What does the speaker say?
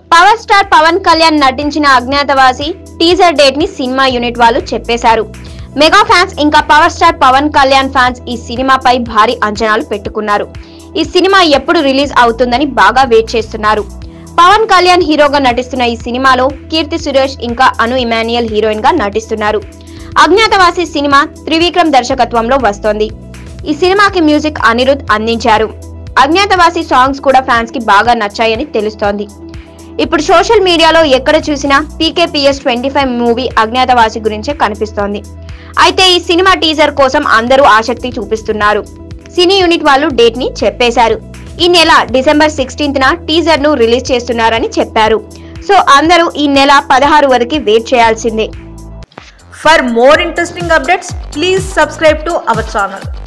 Power star Pawan Kalyan నటించిన Agnyaathavaasi teaser date ని సినిమా యూనిట్ వాళ్ళు చెప్పేశారు మెగా ఫ్యాన్స్ ఇంకా power star Pawan Kalyan fans ఈ సినిమాపై భారీ అంచనాలు పెట్టుకున్నారు ఈ సినిమా ఎప్పుడు రిలీజ్ అవుతుందని బాగా వెయిట్ చేస్తున్నారు పవన్ కళ్యాణ్ హీరోగా నటిస్తున్న ఈ సినిమాలో కీర్తి సురేష్ ఇంకా అను ఇమాన్యుయల్ హీరోయిన్ గా నటిస్తున్నారు అజ్ఞాతవాసి సినిమా త్రివిక్రమ్ దర్శకత్వంలో వస్తోంది ఈ సినిమాకి మ్యూజిక్ అనిరుద్ అందించారు అజ్ఞాతవాసి సాంగ్స్ కూడా ఫ్యాన్స్ కి బాగా నచ్చాయని తెలుస్తోంది ఇప్పుడు సోషల్ మీడియాలో ఎక్కడ చూసినా PKPS twenty five movie Agnyaathavaasi గురించే కనిపిస్తోంది అయితే ఈ సినిమా టీజర్ కోసం అందరూ ఆసక్తి చూపిస్తున్నారు సినీ యూనిట్ వాళ్ళు డేట్ ని చెప్పేశారు ఈ నెల డిసెంబర్ సిక్స్టీన్త్ న టీజర్ ను రిలీజ్ చేస్తున్నారని చెప్పారు సో అందరూ ఈ నెల పదహారు వరకు వెయిట్ చేయాల్సిందే For more interesting updates, please subscribe to our channel.